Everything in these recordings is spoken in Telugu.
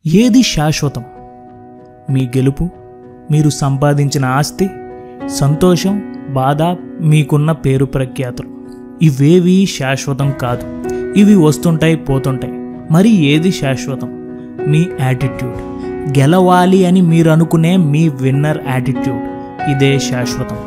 ఏది శాశ్వతం మీ గెలుపు మీరు సంపాదించిన ఆస్తి సంతోషం బాధ మీకున్న పేరు ప్రఖ్యాతులు ఇవేవి శాశ్వతం కాదు ఇవి వస్తుంటాయి పోతుంటాయి మరి ఏది శాశ్వతం మీ యాటిట్యూడ్ గెలవాలి అని మీరు అనుకునే మీ విన్నర్ యాటిట్యూడ్ ఇదే శాశ్వతం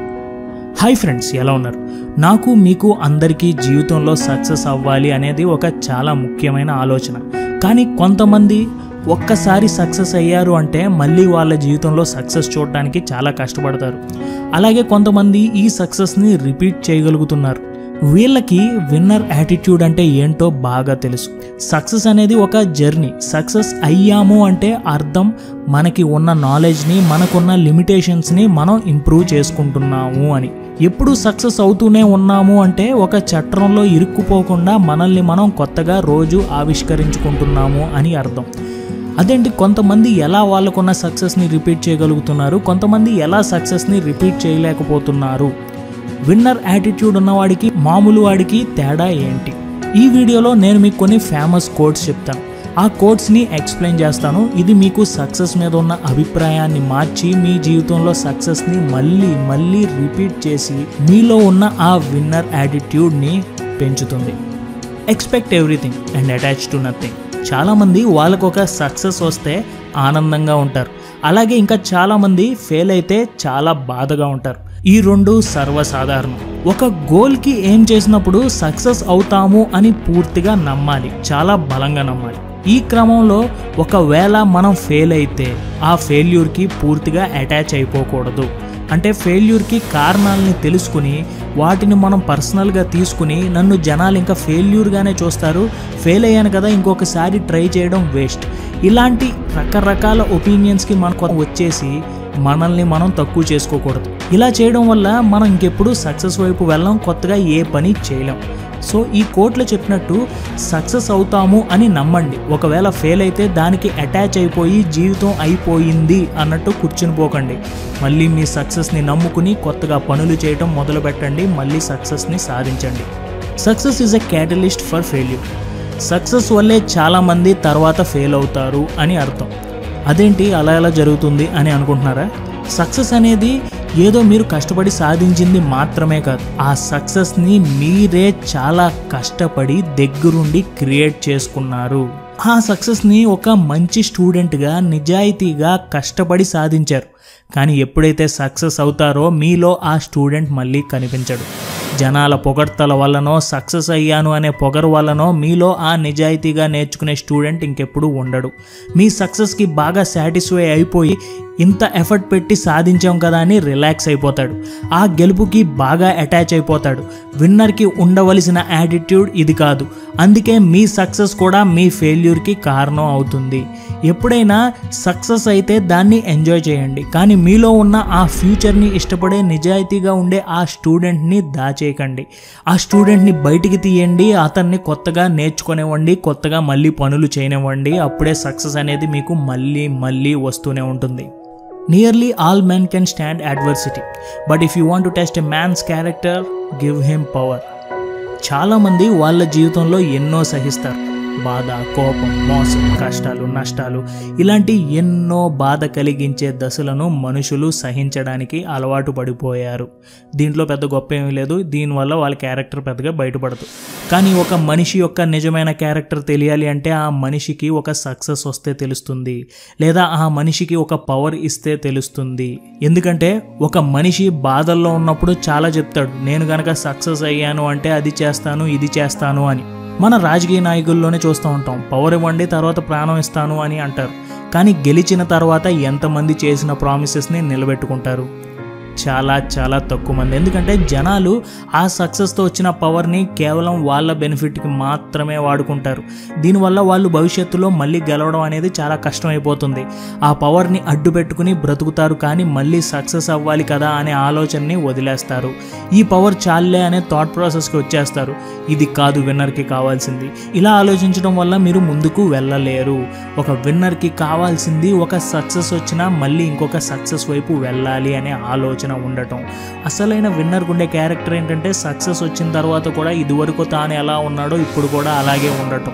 హాయ్ ఫ్రెండ్స్ ఎలా ఉన్నారు నాకు మీకు అందరికీ జీవితంలో సక్సెస్ అవ్వాలి అనేది ఒక చాలా ముఖ్యమైన ఆలోచన కానీ కొంతమంది ఒక్కసారి సక్సెస్ అయ్యారు అంటే మళ్ళీ వాళ్ళ జీవితంలో సక్సెస్ చూడడానికి చాలా కష్టపడతారు అలాగే కొంతమంది ఈ సక్సెస్ని రిపీట్ చేయగలుగుతున్నారు వీళ్ళకి విన్నర్ యాటిట్యూడ్ అంటే ఏంటో బాగా తెలుసు సక్సెస్ అనేది ఒక జర్నీ సక్సెస్ అయ్యాము అంటే అర్థం మనకి ఉన్న నాలెడ్జ్ని మనకున్న లిమిటేషన్స్ని మనం ఇంప్రూవ్ చేసుకుంటున్నాము అని ఎప్పుడు సక్సెస్ అవుతూనే ఉన్నాము అంటే ఒక చట్రంలో ఇరుక్కుపోకుండా మనల్ని మనం కొత్తగా రోజు ఆవిష్కరించుకుంటున్నాము అని అర్థం అదేంటి కొంతమంది ఎలా వాళ్ళకున్న సక్సెస్ని రిపీట్ చేయగలుగుతున్నారు కొంతమంది ఎలా సక్సెస్ని రిపీట్ చేయలేకపోతున్నారు విన్నర్ యాటిట్యూడ్ ఉన్నవాడికి మామూలు వాడికి తేడా ఏంటి ఈ వీడియోలో నేను మీకు కొన్ని ఫేమస్ కోడ్స్ చెప్తాను ఆ కోడ్స్ని ఎక్స్ప్లెయిన్ చేస్తాను ఇది మీకు సక్సెస్ మీద ఉన్న అభిప్రాయాన్ని మార్చి మీ జీవితంలో సక్సెస్ని మళ్ళీ మళ్ళీ రిపీట్ చేసి మీలో ఉన్న ఆ విన్నర్ యాటిట్యూడ్ని పెంచుతుంది expect everything and attach to nothing చాలామంది వాళ్ళకు ఒక సక్సెస్ వస్తే ఆనందంగా ఉంటారు అలాగే ఇంకా చాలామంది ఫెయిల్ అయితే చాలా బాధగా ఉంటారు ఈ రెండు సర్వసాధారణం ఒక గోల్కి ఏం చేసినప్పుడు సక్సెస్ అవుతాము అని పూర్తిగా నమ్మాలి చాలా బలంగా నమ్మాలి ఈ క్రమంలో ఒకవేళ మనం ఫెయిల్ అయితే ఆ ఫెయిల్యూర్కి పూర్తిగా అటాచ్ అయిపోకూడదు అంటే ఫెయిల్యూర్కి కారణాలని తెలుసుకుని వాటిని మనం పర్సనల్గా తీసుకుని నన్ను జనాలు ఇంకా ఫెయిల్యూర్గానే చూస్తారు ఫెయిల్ అయ్యాను కదా ఇంకొకసారి ట్రై చేయడం వేస్ట్ ఇలాంటి రకరకాల ఒపీనియన్స్కి మనకు వచ్చేసి మనల్ని మనం తక్కువ చేసుకోకూడదు ఇలా చేయడం వల్ల మనం ఇంకెప్పుడు సక్సెస్ వైపు వెళ్ళం కొత్తగా ఏ పని చేయలేం సో ఈ కోట్లో చెప్పినట్టు సక్సెస్ అవుతాము అని నమ్మండి ఒకవేళ ఫెయిల్ అయితే దానికి అటాచ్ అయిపోయి జీవితం అయిపోయింది అన్నట్టు కూర్చుని పోకండి మళ్ళీ మీ సక్సెస్ని నమ్ముకుని కొత్తగా పనులు చేయడం మొదలు పెట్టండి మళ్ళీ సక్సెస్ని సాధించండి success is a catalyst for failure success వల్లే చాలామంది తర్వాత ఫెయిల్ అవుతారు అని అర్థం అదేంటి అలా ఎలా జరుగుతుంది అని అనుకుంటున్నారా సక్సెస్ అనేది ఏదో మీరు కష్టపడి సాధించింది మాత్రమే కాదు ఆ సక్సెస్ని మీరే చాలా కష్టపడి దగ్గరుండి క్రియేట్ చేసుకున్నారు ఆ సక్సెస్ని ఒక మంచి స్టూడెంట్గా నిజాయితీగా కష్టపడి సాధించారు కానీ ఎప్పుడైతే సక్సెస్ అవుతారో మీలో ఆ స్టూడెంట్ మళ్ళీ కనిపించడు జనాల పొగడ్తల వల్లనో సక్సెస్ అయ్యాను అనే పొగరు వల్లనో మీలో ఆ నిజాయితీగా నేర్చుకునే స్టూడెంట్ ఇంకెప్పుడు ఉండడు మీ సక్సెస్కి బాగా సాటిస్ఫై అయిపోయి ఇంత ఎఫర్ట్ పెట్టి సాధించాం కదా అని రిలాక్స్ అయిపోతాడు ఆ గెలుపుకి బాగా అటాచ్ అయిపోతాడు విన్నర్కి ఉండవలసిన యాటిట్యూడ్ ఇది కాదు అందుకే మీ సక్సెస్ కూడా మీ ఫెయిల్యూర్కి కారణం అవుతుంది ఎప్పుడైనా సక్సెస్ అయితే దాన్ని ఎంజాయ్ చేయండి కానీ మీలో ఉన్న ఆ ఫ్యూచర్ని ఇష్టపడే నిజాయితీగా ఉండే ఆ స్టూడెంట్ని దాచేయకండి ఆ స్టూడెంట్ని బయటికి తీయండి అతన్ని కొత్తగా నేర్చుకునేవ్వండి కొత్తగా మళ్ళీ పనులు చేయనివ్వండి అప్పుడే సక్సెస్ అనేది మీకు మళ్ళీ మళ్ళీ వస్తూనే ఉంటుంది nearly all men can stand adversity but if you want to test a man's character give him power చాలామంది వాళ్ళ జీవితంలో ఎన్నో సహిస్తారు బాధ కోపం మోసం కష్టాలు నష్టాలు ఇలాంటి ఎన్నో బాధ కలిగించే దశలను మనుషులు సహించడానికి అలవాటు పడిపోయారు దీంట్లో పెద్ద గొప్ప ఏమీ లేదు దీనివల్ల వాళ్ళ క్యారెక్టర్ పెద్దగా బయటపడదు కానీ ఒక మనిషి యొక్క నిజమైన క్యారెక్టర్ తెలియాలి అంటే ఆ మనిషికి ఒక సక్సెస్ వస్తే తెలుస్తుంది లేదా ఆ మనిషికి ఒక పవర్ ఇస్తే తెలుస్తుంది ఎందుకంటే ఒక మనిషి బాధల్లో ఉన్నప్పుడు చాలా చెప్తాడు నేను గనక సక్సెస్ అయ్యాను అంటే అది చేస్తాను ఇది చేస్తాను అని మన రాజకీయ నాయకుల్లోనే చూస్తూ ఉంటాం పవర్ ఇవ్వండి తర్వాత ప్రాణం ఇస్తాను అని అంటారు కానీ గెలిచిన తర్వాత ఎంతమంది చేసిన ప్రామిసెస్ని నిలబెట్టుకుంటారు చాలా చాలా తక్కువ మంది ఎందుకంటే జనాలు ఆ సక్సెస్తో వచ్చిన పవర్ని కేవలం వాళ్ళ బెనిఫిట్కి మాత్రమే వాడుకుంటారు దీనివల్ల వాళ్ళు భవిష్యత్తులో మళ్ళీ గెలవడం అనేది చాలా కష్టమైపోతుంది ఆ పవర్ని అడ్డు పెట్టుకుని బ్రతుకుతారు కానీ మళ్ళీ సక్సెస్ అవ్వాలి కదా అనే ఆలోచనని వదిలేస్తారు ఈ పవర్ చాలే అనే థాట్ ప్రాసెస్కి వచ్చేస్తారు ఇది కాదు విన్నర్కి కావాల్సింది ఇలా ఆలోచించడం వల్ల మీరు ముందుకు వెళ్ళలేరు ఒక విన్నర్కి కావాల్సింది ఒక సక్సెస్ వచ్చినా మళ్ళీ ఇంకొక సక్సెస్ వైపు వెళ్ళాలి అనే ఆలోచన ఉండటం అసలైన విన్నర్కి ఉండే క్యారెక్టర్ ఏంటంటే సక్సెస్ వచ్చిన తర్వాత కూడా ఇదివరకు తాను ఎలా ఉన్నాడో ఇప్పుడు కూడా అలాగే ఉండటం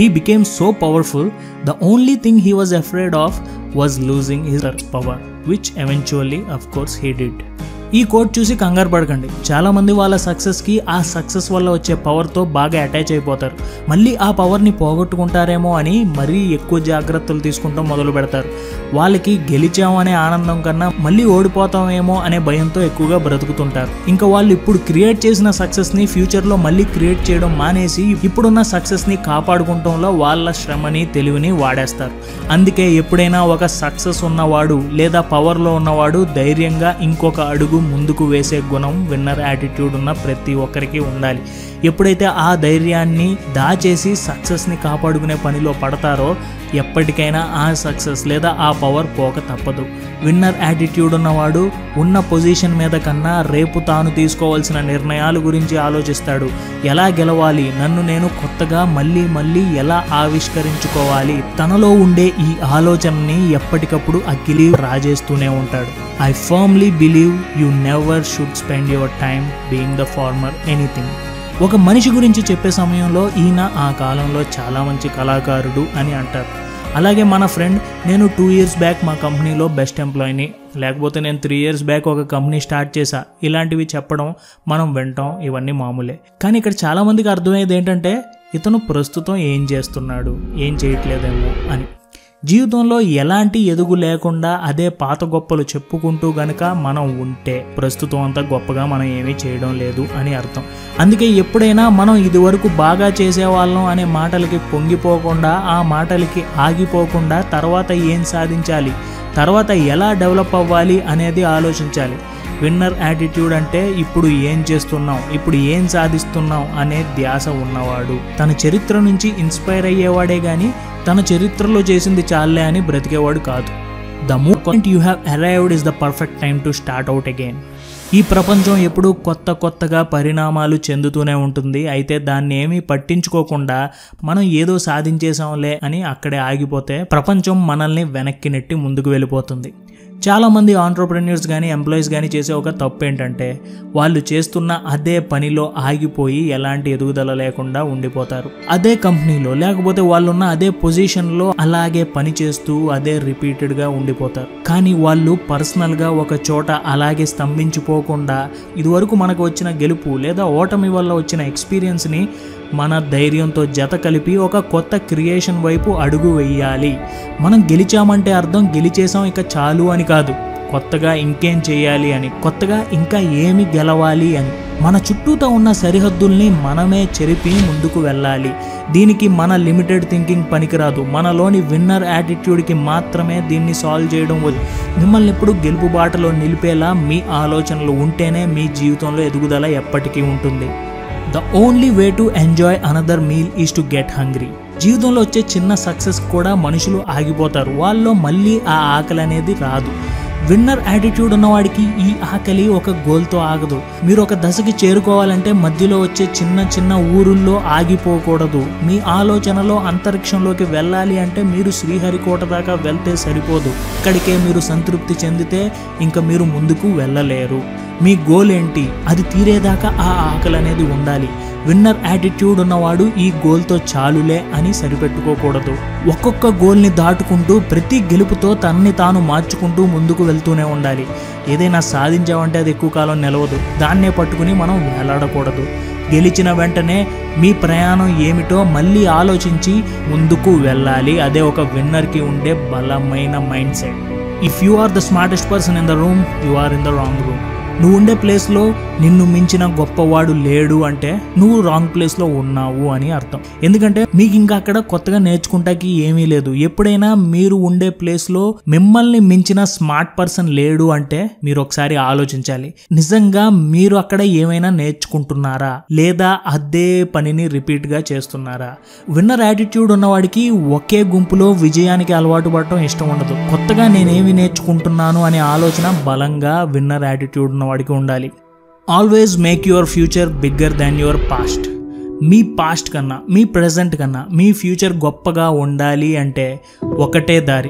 he became so powerful, the only thing he was afraid of was losing his power, which eventually, of course, he did. ఈ కోట్ చూసి కంగారు పడకండి చాలా మంది వాళ్ళ సక్సెస్కి ఆ సక్సెస్ వల్ల వచ్చే పవర్తో బాగా అటాచ్ అయిపోతారు మళ్ళీ ఆ పవర్ని పోగొట్టుకుంటారేమో అని మరీ ఎక్కువ జాగ్రత్తలు తీసుకుంటాం మొదలు పెడతారు వాళ్ళకి గెలిచామనే ఆనందం కన్నా మళ్ళీ ఓడిపోతామేమో అనే భయంతో ఎక్కువగా బ్రతుకుతుంటారు ఇంకా వాళ్ళు ఇప్పుడు క్రియేట్ చేసిన సక్సెస్ని ఫ్యూచర్లో మళ్ళీ క్రియేట్ చేయడం మానేసి ఇప్పుడున్న సక్సెస్ని కాపాడుకుంటంలో వాళ్ళ శ్రమని తెలివిని వాడేస్తారు అందుకే ఎప్పుడైనా ఒక సక్సెస్ ఉన్నవాడు లేదా పవర్లో ఉన్నవాడు ధైర్యంగా ఇంకొక అడుగు ముందుకు వేసే గుణం విన్నర్ యాటిట్యూడ్ ఉన్న ప్రతి ఒక్కరికి ఉండాలి ఎప్పుడైతే ఆ ధైర్యాన్ని దాచేసి సక్సెస్ని కాపాడుకునే పనిలో పడతారో ఎప్పటికైనా ఆ సక్సెస్ లేదా ఆ పవర్ పోక తప్పదు విన్నర్ యాటిట్యూడ్ ఉన్నవాడు ఉన్న పొజిషన్ మీద కన్నా రేపు తాను తీసుకోవాల్సిన నిర్ణయాల గురించి ఆలోచిస్తాడు ఎలా గెలవాలి నన్ను నేను కొత్తగా మళ్ళీ మళ్ళీ ఎలా ఆవిష్కరించుకోవాలి తనలో ఉండే ఈ ఆలోచనని ఎప్పటికప్పుడు అగ్గిలి రాజేస్తూనే ఉంటాడు I firmly believe you never should spend your time being the former anything ఒక మనిషి గురించి చెప్పే సమయంలో ఈయన ఆ కాలంలో చాలా మంచి కళాకారుడు అని అంటారు అలాగే మన ఫ్రెండ్ నేను టూ ఇయర్స్ బ్యాక్ మా కంపెనీలో బెస్ట్ ఎంప్లాయీని లేకపోతే నేను త్రీ ఇయర్స్ బ్యాక్ ఒక కంపెనీ స్టార్ట్ చేశా ఇలాంటివి చెప్పడం మనం వింటాం ఇవన్నీ మామూలే కానీ ఇక్కడ చాలామందికి అర్థమయ్యేది ఏంటంటే ఇతను ప్రస్తుతం ఏం చేస్తున్నాడు ఏం చేయట్లేదేమో అని జీవితంలో ఎలాంటి ఎదుగు లేకుండా అదే పాత గొప్పలు చెప్పుకుంటూ గనక మనం ఉంటే ప్రస్తుతం అంతా గొప్పగా మనం ఏమీ చేయడం లేదు అని అర్థం అందుకే ఎప్పుడైనా మనం ఇదివరకు బాగా చేసేవాళ్ళం అనే మాటలకి పొంగిపోకుండా ఆ మాటలకి ఆగిపోకుండా తర్వాత ఏం సాధించాలి తర్వాత ఎలా డెవలప్ అవ్వాలి అనేది ఆలోచించాలి విన్నర్ యాటిట్యూడ్ అంటే ఇప్పుడు ఏం చేస్తున్నాం ఇప్పుడు ఏం సాధిస్తున్నాం అనే ధ్యాస ఉన్నవాడు తన చరిత్ర నుంచి ఇన్స్పైర్ అయ్యేవాడే కానీ తన చరిత్రలో చేసింది చాలే అని బ్రతికేవాడు కాదు the moment you have arrived is the perfect time to start out again ఈ ప్రపంచం ఎప్పుడూ కొత్త కొత్తగా పరిణామాలు చెందుతూనే ఉంటుంది అయితే దాన్ని ఏమీ పట్టించుకోకుండా మనం ఏదో సాధించేసాంలే అని అక్కడే ఆగిపోతే ప్రపంచం మనల్ని వెనక్కి నెట్టి ముందుకు వెళ్ళిపోతుంది చాలామంది ఆంటర్ప్రెన్యూర్స్ కానీ ఎంప్లాయీస్ కానీ చేసే ఒక తప్పు ఏంటంటే వాళ్ళు చేస్తున్న అదే పనిలో ఆగిపోయి ఎలాంటి ఎదుగుదల లేకుండా ఉండిపోతారు అదే కంపెనీలో లేకపోతే వాళ్ళున్న అదే పొజిషన్లో అలాగే పని చేస్తూ అదే రిపీటెడ్గా ఉండిపోతారు కానీ వాళ్ళు పర్సనల్గా ఒక చోట అలాగే స్తంభించిపోకుండా ఇదివరకు మనకు వచ్చిన గెలుపు లేదా ఓటమి వల్ల వచ్చిన ఎక్స్పీరియన్స్ని మన ధైర్యంతో జత కలిపి ఒక కొత్త క్రియేషన్ వైపు అడుగు వేయాలి మనం గెలిచామంటే అర్థం గెలిచేసాం ఇక చాలు అని కాదు కొత్తగా ఇంకేం చేయాలి అని కొత్తగా ఇంకా ఏమి గెలవాలి అని మన చుట్టూతో ఉన్న సరిహద్దుల్ని మనమే చెరిపి ముందుకు వెళ్ళాలి దీనికి మన లిమిటెడ్ థింకింగ్ పనికిరాదు మనలోని విన్నర్ యాటిట్యూడ్కి మాత్రమే దీన్ని సాల్వ్ చేయడం వద్దు మిమ్మల్ని ఎప్పుడు గెలుపు బాటలో నిలిపేలా మీ ఆలోచనలు ఉంటేనే మీ జీవితంలో ఎదుగుదల ఎప్పటికీ ఉంటుంది the only way to enjoy another meal is to get hungry జీవితంలో వచ్చే చిన్న సక్సెస్ కూడా మనుషులు ఆగిపోతారు వాళ్ళలో మళ్ళీ ఆ ఆకలి అనేది రాదు విన్నర్ యాటిట్యూడ్ ఉన్నవాడికి ఈ ఆకలి ఒక గోల్తో ఆగదు మీరు ఒక దశకి చేరుకోవాలంటే మధ్యలో వచ్చే చిన్న చిన్న ఊరుల్లో ఆగిపోకూడదు మీ ఆలోచనలో అంతరిక్షంలోకి వెళ్ళాలి అంటే మీరు శ్రీహరికోట దాకా వెళ్తే సరిపోదు ఇక్కడికే మీరు సంతృప్తి చెందితే ఇంకా మీరు ముందుకు వెళ్ళలేరు మీ గోల్ ఏంటి అది తీరేదాకా ఆ ఆకలి అనేది ఉండాలి విన్నర్ యాటిట్యూడ్ ఉన్నవాడు ఈ గోల్తో చాలులే అని సరిపెట్టుకోకూడదు ఒక్కొక్క గోల్ని దాటుకుంటూ ప్రతి గెలుపుతో తనని తాను మార్చుకుంటూ ముందుకు వెళ్తూనే ఉండాలి ఏదైనా సాధించామంటే అది ఎక్కువ కాలం నిలవదు దాన్నే పట్టుకుని మనం వేలాడకూడదు గెలిచిన వెంటనే మీ ప్రయాణం ఏమిటో మళ్ళీ ఆలోచించి ముందుకు వెళ్ళాలి అదే ఒక విన్నర్కి ఉండే బలమైన mindset if you are the smartest person in the room you are in the wrong room నువ్వు ఉండే ప్లేస్లో నిన్ను మించిన గొప్పవాడు లేడు అంటే నువ్వు రాంగ్ ప్లేస్లో ఉన్నావు అని అర్థం ఎందుకంటే మీకు ఇంకా అక్కడ కొత్తగా నేర్చుకుంటాకి ఏమీ లేదు ఎప్పుడైనా మీరు ఉండే ప్లేస్లో మిమ్మల్ని మించిన స్మార్ట్ పర్సన్ లేడు అంటే మీరు ఒకసారి ఆలోచించాలి నిజంగా మీరు అక్కడ ఏమైనా నేర్చుకుంటున్నారా లేదా అదే పనిని రిపీట్గా చేస్తున్నారా విన్నర్ యాటిట్యూడ్ ఉన్నవాడికి ఒకే గుంపులో విజయానికి అలవాటు పడటం ఇష్టం ఉండదు కొత్తగా నేనేమి నేర్చుకుంటున్నాను అనే ఆలోచన బలంగా విన్నర్ యాటిట్యూడ్ ఉన్నవాడికి ఉండాలి always make your future bigger than your past మీ పాస్ట్ కన్నా మీ ప్రజెంట్ కన్నా మీ ఫ్యూచర్ గొప్పగా ఉండాలి అంటే ఒకటే దారి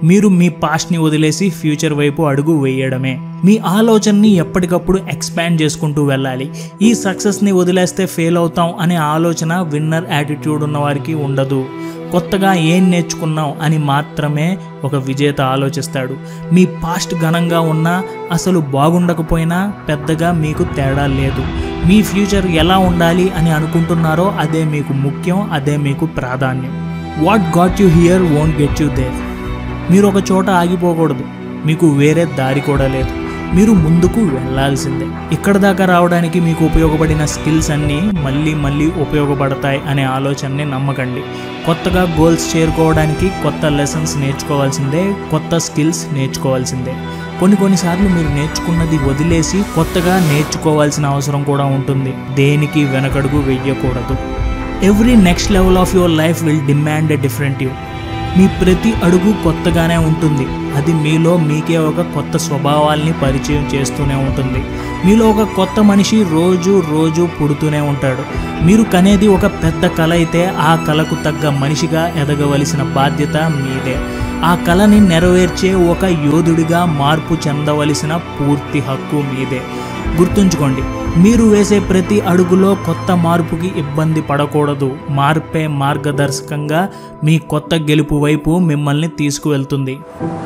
మీరు మీ పాస్ట్ని వదిలేసి ఫ్యూచర్ వైపు అడుగు వేయడమే మీ ఆలోచనని ఎప్పటికప్పుడు ఎక్స్పాండ్ చేసుకుంటూ వెళ్ళాలి ఈ సక్సెస్ని వదిలేస్తే ఫెయిల్ అవుతాం అనే ఆలోచన విన్నర్ యాటిట్యూడ్ ఉన్న వారికి ఉండదు కొత్తగా ఏం నేర్చుకున్నాం అని మాత్రమే ఒక విజేత ఆలోచిస్తాడు మీ పాస్ట్ ఘనంగా ఉన్నా అసలు బాగుండకపోయినా పెద్దగా మీకు తేడా లేదు మీ ఫ్యూచర్ ఎలా ఉండాలి అని అనుకుంటున్నారో అదే మీకు ముఖ్యం అదే మీకు ప్రాధాన్యం what got you here won't get you there మీరు ఒక చోట ఆగిపోకూడదు మీకు వేరే దారి కూడా లేదు మీరు ముందుకు వెళ్ళాల్సిందే ఇక్కడ దాకా రావడానికి మీకు ఉపయోగపడిన స్కిల్స్ అన్నీ మళ్ళీ మళ్ళీ ఉపయోగపడతాయి అనే ఆలోచనని నమ్మకండి కొత్తగా గోల్స్ చేరుకోవడానికి కొత్త లెసన్స్ నేర్చుకోవాల్సిందే కొత్త స్కిల్స్ నేర్చుకోవాల్సిందే కొన్ని కొన్నిసార్లు మీరు నేర్చుకున్నది వదిలేసి కొత్తగా నేర్చుకోవాల్సిన అవసరం కూడా ఉంటుంది దేనికి వెనకడుగు వెయ్యకూడదు every next level of your life will demand a different you మీ ప్రతి అడుగు కొత్తగానే ఉంటుంది అది మీలో మీకే ఒక కొత్త స్వభావాల్ని పరిచయం చేస్తూనే ఉంటుంది మీలో ఒక కొత్త మనిషి రోజు రోజు పుడుతూనే ఉంటాడు మీరు కనేది ఒక పెద్ద కళ అయితే ఆ కళకు తగ్గ మనిషిగా ఎదగవలసిన బాధ్యత మీదే ఆ కళని నెరవేర్చే ఒక యోధుడిగా మార్పు చెందవలసిన పూర్తి హక్కు మీదే గుర్తుంచుకోండి మీరు వేసే ప్రతి అడుగులో కొత్త మార్పుకి ఇబ్బంది పడకూడదు మార్పే మార్గదర్శకంగా మీ కొత్త గెలుపు వైపు మిమ్మల్ని తీసుకువెళ్తుంది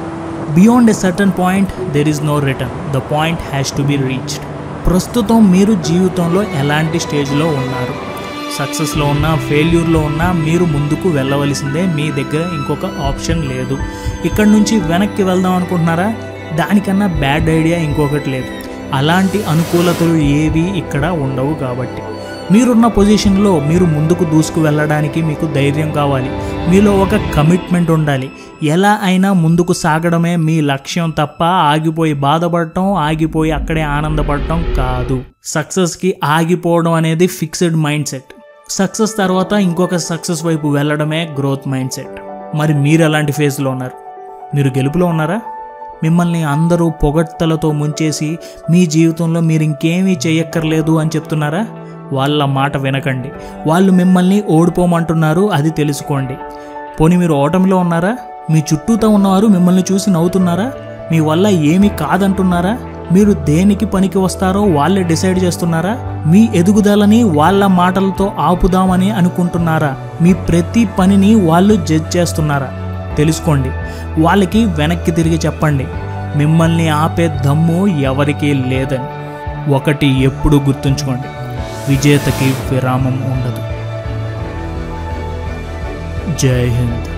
beyond a certain point there is no return the point has to be reached ప్రస్తుతం మీరు జీవితంలో ఎలాంటి స్టేజ్లో ఉన్నారు సక్సెస్లో ఉన్నా ఫెయిల్యూర్లో ఉన్నా మీరు ముందుకు వెళ్ళవలసిందే మీ దగ్గర ఇంకొక ఆప్షన్ లేదు ఇక్కడ నుంచి వెనక్కి వెళ్దాం అనుకుంటున్నారా దానికన్నా బ్యాడ్ ఐడియా ఇంకొకటి లేదు అలాంటి అనుకూలతలు ఏవి ఇక్కడ ఉండవు కాబట్టి మీరున్న పొజిషన్లో మీరు ముందుకు దూసుకు వెళ్ళడానికి మీకు ధైర్యం కావాలి మీలో ఒక కమిట్మెంట్ ఉండాలి ఎలా అయినా ముందుకు సాగడమే మీ లక్ష్యం తప్ప ఆగిపోయి బాధపడటం ఆగిపోయి అక్కడే ఆనందపడటం కాదు సక్సెస్కి ఆగిపోవడం అనేది ఫిక్స్డ్ మైండ్ సెట్ సక్సెస్ తర్వాత ఇంకొక సక్సెస్ వైపు వెళ్ళడమే గ్రోత్ మైండ్ సెట్ మరి మీరు ఎలాంటి ఫేజ్లో ఉన్నారు మీరు గెలుపులో ఉన్నారా మిమ్మల్ని అందరూ పొగడ్తలతో ముంచేసి మీ జీవితంలో మీరు ఇంకేమీ చేయక్కర్లేదు అని చెప్తున్నారా వాళ్ళ మాట వినకండి వాళ్ళు మిమ్మల్ని ఓడిపోమంటున్నారు అది తెలుసుకోండి పోనీ మీరు ఓటమిలో ఉన్నారా మీ చుట్టూతో ఉన్నవారు మిమ్మల్ని చూసి నవ్వుతున్నారా మీ వల్ల ఏమీ కాదంటున్నారా మీరు దేనికి పనికి వస్తారో వాళ్ళే డిసైడ్ చేస్తున్నారా మీ ఎదుగుదలని వాళ్ళ మాటలతో ఆపుదామని అనుకుంటున్నారా మీ ప్రతి పనిని వాళ్ళు జడ్జ్ చేస్తున్నారా తెలుసుకోండి వాళ్ళకి వెనక్కి తిరిగి చెప్పండి మిమ్మల్ని ఆపే దమ్ము ఎవరికీ లేదని ఒకటి ఎప్పుడు గుర్తుంచుకోండి విజేతకి విరామం ఉండదు జై హింద్